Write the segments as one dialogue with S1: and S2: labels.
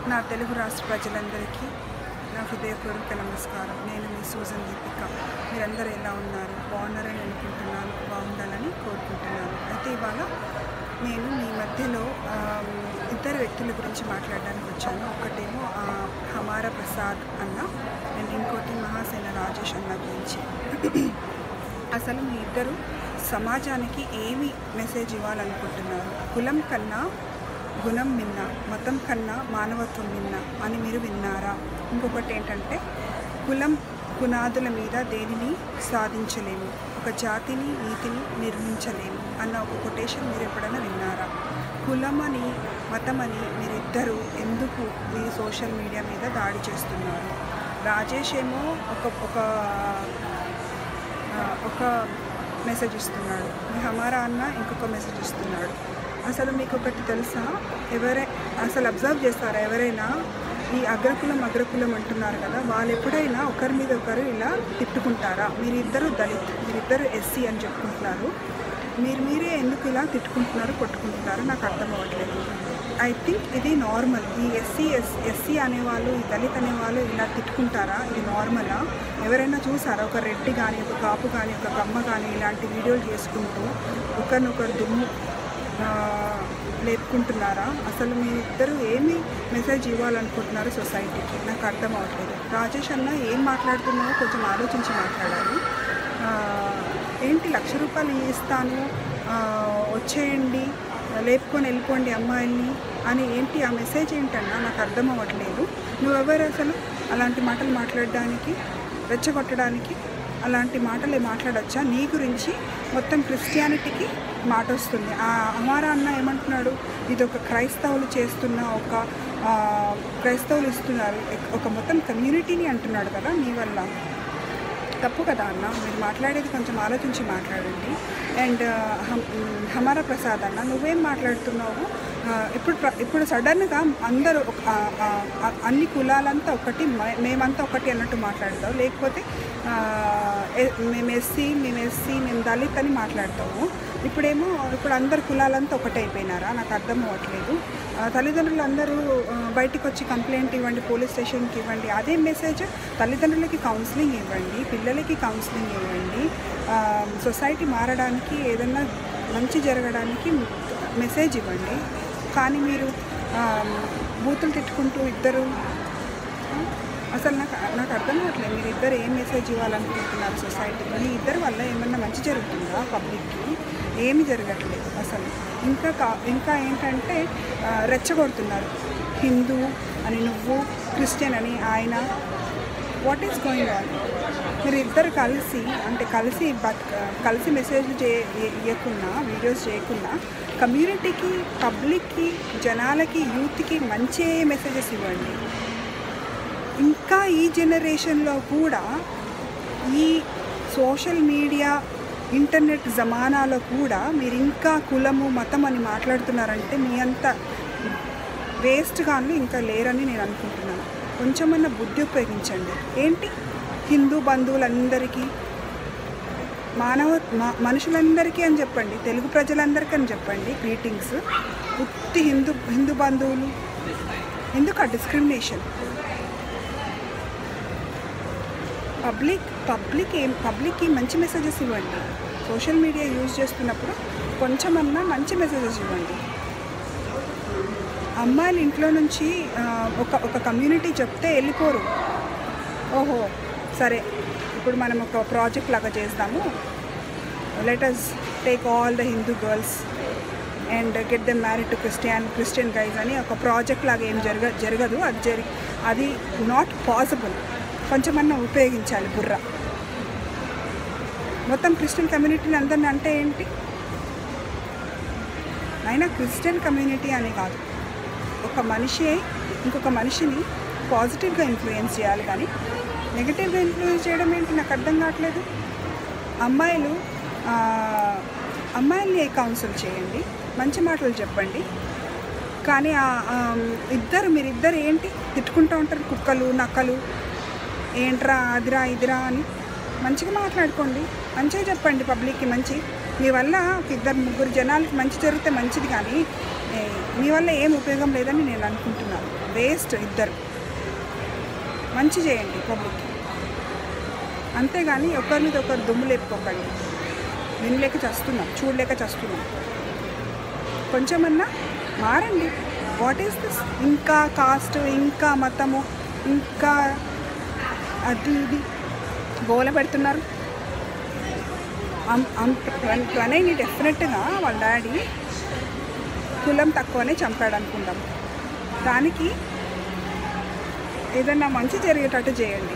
S1: నా తెలుగు రాష్ట్ర ప్రజలందరికీ నా హృదయపూర్వక నమస్కారం నేను మీ సూజన్ దీపిక మీరందరూ ఎలా ఉన్నారు బాగున్నారని అనుకుంటున్నాను బాగుండాలని కోరుకుంటున్నాను అయితే ఇవాళ నేను మీ మధ్యలో ఆ, ఇద్దరు వ్యక్తుల గురించి మాట్లాడడానికి వచ్చాను ఒకటేమో ఆ, హమారా ప్రసాద్ అన్న అండ్ ఇంకోటి మహాసేన రాజేష్ అన్న గురించి అసలు మీ ఇద్దరు సమాజానికి ఏమి మెసేజ్ ఇవ్వాలనుకుంటున్నారు కులం కన్నా గుణం మిన్న మతం కన్నా మానవత్వం మిన్న అని మీరు విన్నారా ఇంకొకటి ఏంటంటే కులం పునాదుల మీద దేనిని సాధించలేము ఒక జాతిని నీతిని నిర్మించలేము అన్న ఒక కొటేషన్ మీరు ఎప్పుడైనా విన్నారా కులమని మతమని మీరిద్దరూ ఎందుకు మీ సోషల్ మీడియా మీద దాడి చేస్తున్నారు రాజేష్ ఏమో ఒక ఒక ఆ, ఒక మెసేజ్ ఇస్తున్నాడు మీ హమారా అన్న ఇంకొక మెసేజ్ ఇస్తున్నాడు అసలు మీకు ఒకటి తెలుసా ఎవరై అసలు అబ్జర్వ్ చేస్తారా ఎవరైనా ఈ అగ్రకులం అగ్రకులం అంటున్నారు కదా వాళ్ళు ఎప్పుడైనా ఒకరి మీద ఒకరు ఇలా తిట్టుకుంటారా మీరిద్దరు దళిత్ మీరిద్దరు ఎస్సీ అని చెప్పుకుంటున్నారు మీరు మీరే ఎందుకు ఇలా తిట్టుకుంటున్నారు కొట్టుకుంటున్నారు నాకు అర్థం అవ్వట్లేదు ఐ థింక్ ఇది నార్మల్ ఈ ఎస్సీ ఎస్ ఎస్సీ అనేవాళ్ళు ఈ దళిత్ అనేవాళ్ళు ఇలా తిట్టుకుంటారా ఇది నార్మలా ఎవరైనా చూసారా ఒక రెడ్డి కానీ ఒక కాపు కానీ ఒక కమ్మ కానీ ఇలాంటి వీడియోలు చేసుకుంటూ ఒకరినొకరు దుమ్ము ఆ, లేపుకుంటున్నారా అసలు మీ ఇద్దరు ఏమి మెసేజ్ ఇవ్వాలనుకుంటున్నారు సొసైటీకి నాకు అర్థం అవ్వట్లేదు రాజేష్ అన్న ఏం మాట్లాడుతున్నావో కొంచెం ఆలోచించి మాట్లాడాలి ఆ, ఏంటి లక్ష రూపాయలు ఇస్తాను ఆ, వచ్చేయండి లేపుకొని వెళ్ళిపోండి అమ్మాయిల్ని అని ఏంటి ఆ మెసేజ్ ఏంటన్నా నాకు అర్థం అవ్వట్లేదు నువ్వెవరు అసలు అలాంటి మాటలు మాట్లాడడానికి రెచ్చగొట్టడానికి అలాంటి మాటలు మాట్లాడొచ్చా నీ గురించి మొత్తం క్రిస్టియానిటీకి మాట వస్తుంది ఆ అమారా అన్న ఏమంటున్నాడు ఇది ఒక క్రైస్తవులు చేస్తున్న ఒక ఆ, క్రైస్తవులు ఇస్తున్నారు ఒక మొత్తం కమ్యూనిటీని అంటున్నాడు కదా నీ వల్ల తప్పు కదా అన్న మీరు మాట్లాడేది కొంచెం ఆలోచించి మాట్లాడండి అండ్ హమారా ప్రసాద్ అన్న నువ్వేం మాట్లాడుతున్నావు ఆ, ఇప్పుడు ప్ర- ఇప్పుడు సడన్గా అందరూ ఒక- ఆ, ఆ, ఆ, అన్ని కులాలంతా ఒకటి మే- మేమంతా ఒకటి అన్నట్టు మాట్లాడతావు లేకపోతే ఆ, ఎ- మేము ఎస్సీ మేము ఎస్సీ మేము దళిత్ అని మాట్లాడతాము ఇప్పుడేమో ఇప్పుడు అందరు కులాలంతా ఒకటే అయిపోయినారా నాకు అర్థం అవ్వట్లేదు ఆ, తల్లిదండ్రులు అందరూ ఆ, బయటికి వచ్చి కంప్లైంట్ ఇవ్వండి పోలీస్ స్టేషన్కి ఇవ్వండి అదే మెసేజ్ తల్లిదండ్రులకి కౌన్సిలింగ్ ఇవ్వండి పిల్లలకి కౌన్సిలింగ్ ఇవ్వండి ఆ, సొసైటీ మారడానికి ఏదన్నా మంచి జరగడానికి మెసేజ్ ఇవ్వండి కానీ మీరు ఆ, బూతులు తిట్టుకుంటూ ఇద్దరు ఆ, అసలు నాకు నాకు అర్థం కావట్లేదు మీరు ఇద్దరు ఏం మెసేజ్ ఇవ్వాలనుకుంటున్నారు సొసైటీకి మీ ఇద్దరి వల్ల ఏమన్నా మంచి జరుగుతుందా పబ్లిక్కి ఏమి జరగట్లేదు అసలు ఇంకా కా ఇంకా ఏంటంటే ఆ, రెచ్చగొడుతున్నారు హిందూ అని నువ్వు క్రిస్టియన్ అని ఆయన వాట్ ఈస్ గోయింగ్ ఆన్ మీరు ఇద్దరు కలిసి అంటే కలిసి బత్ కలిసి మెసేజ్లు చే ఇవ్వకున్నా వీడియోస్ చేయకున్నా కమ్యూనిటీకి పబ్లిక్కి జనాలకి యూత్కి మంచి మెసేజెస్ ఇవ్వండి ఇంకా ఈ జనరేషన్లో కూడా ఈ సోషల్ మీడియా ఇంటర్నెట్ జమానాలో కూడా మీరు ఇంకా కులము మతం అని మాట్లాడుతున్నారంటే మీ అంత వేస్ట్గాను ఇంకా లేరని నేను అనుకుంటున్నాను కొంచెమన్నా బుద్ధి ఉపయోగించండి ఏంటి హిందూ బంధువులందరికీ మానవ మా- మనుషులందరికీ అని చెప్పండి తెలుగు ప్రజలందరికీ అని చెప్పండి గ్రీటింగ్స్ ఉత్తి హిందూ హిందూ బంధువులు ఎందుకు ఆ డిస్క్రిమినేషన్ పబ్లిక్ పబ్లిక్ ఏం పబ్లిక్కి మంచి మెసేజెస్ ఇవ్వండి సోషల్ మీడియా యూజ్ చేస్తున్నప్పుడు కొంచెమన్నా మంచి మెసేజెస్ ఇవ్వండి అమ్మాయిలు ఇంట్లో నుంచి ఆ, ఒక ఒక కమ్యూనిటీ చెప్తే వెళ్ళిపోరు ఓహో సరే ఇప్పుడు మనం ఒక ప్రాజెక్ట్ లాగా చేస్తాము let us take all the Hindu girls and get them married to Christian Christian guys అని ఒక ప్రాజెక్ట్ లాగా ఏం జరగ జరగదు అది జరి అది నాట్ పాసిబుల్ కొంచెమన్నా ఉపయోగించాలి బుర్ర మొత్తం క్రిస్టియన్ కమ్యూనిటీని అందరిని అంటే ఏంటి అయినా క్రిస్టియన్ కమ్యూనిటీ అని కాదు ఒక మనిషి ఇంకొక మనిషిని పాజిటివ్గా ఇన్ఫ్లుయెన్స్ చేయాలి కానీ నెగిటివ్గా ఇన్ఫ్లుయెన్స్ చేయడం ఏంటి నాకు అర్థం కావట్లేదు అమ్మాయిలు ఆ, అమ్మాయిల్ని కౌన్సిల్ చేయండి మంచి మాటలు చెప్పండి కానీ ఆ, ఆ, ఇద్దరు మీరిద్దరు ఏంటి తిట్టుకుంటూ ఉంటారు కుక్కలు నక్కలు ఏంట్రా అదిరా ఇదిరా అని మంచిగా మాట్లాడుకోండి మంచిగా చెప్పండి పబ్లిక్కి మంచి మీ వల్ల ఒక ఇద్దరు ముగ్గురు జనాలకి మంచి జరిగితే మంచిది కానీ ఏ- మీ వల్ల ఏం ఉపయోగం లేదని నేను అనుకుంటున్నాను వేస్ట్ ఇద్దరు మంచి చేయండి పబ్లిక్కి అంతేగాని ఒకరి మీద ఒకరు దుమ్ము లేపుకోకండి వినలేక చస్తున్నాం చూడలేక చస్తున్నాం కొంచెమన్నా మారండి వాట్ ఈస్ దిస్ ఇంకా కాస్ట్ ఇంకా మతము ఇంకా అది ఇది గోల పెడుతున్నారు అం- అం- ప్ర- ప్రణయ్ని డెఫినెట్గా వాళ్ళ డాడీ కులం తక్కువనే చంపాడు అనుకుంటాం దానికి ఏదన్నా మంచి జరిగేటట్టు చేయండి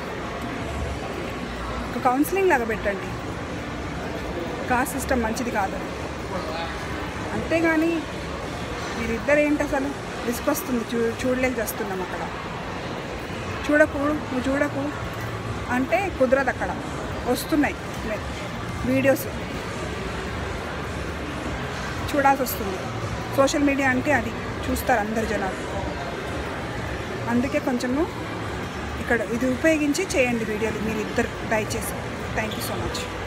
S1: ఒక కౌన్సిలింగ్ లాగా పెట్టండి కాస్ట్ సిస్టమ్ మంచిది కాదు అంతేగాని మీరిద్దరు ఏంటి అసలు విసుకొస్తుంది చూ చూడలేక చేస్తున్నాం అక్కడ చూడకు నువ్వు చూడకు అంటే కుదరదు అక్కడ వస్తున్నాయి వీడియోస్ చూడాల్సి వస్తుంది సోషల్ మీడియా అంటే అది చూస్తారు అందరు జనాలు అందుకే కొంచెము ఇక్కడ ఇది ఉపయోగించి చేయండి వీడియోలు మీరు ఇద్దరు దయచేసి థ్యాంక్ యూ సో మచ్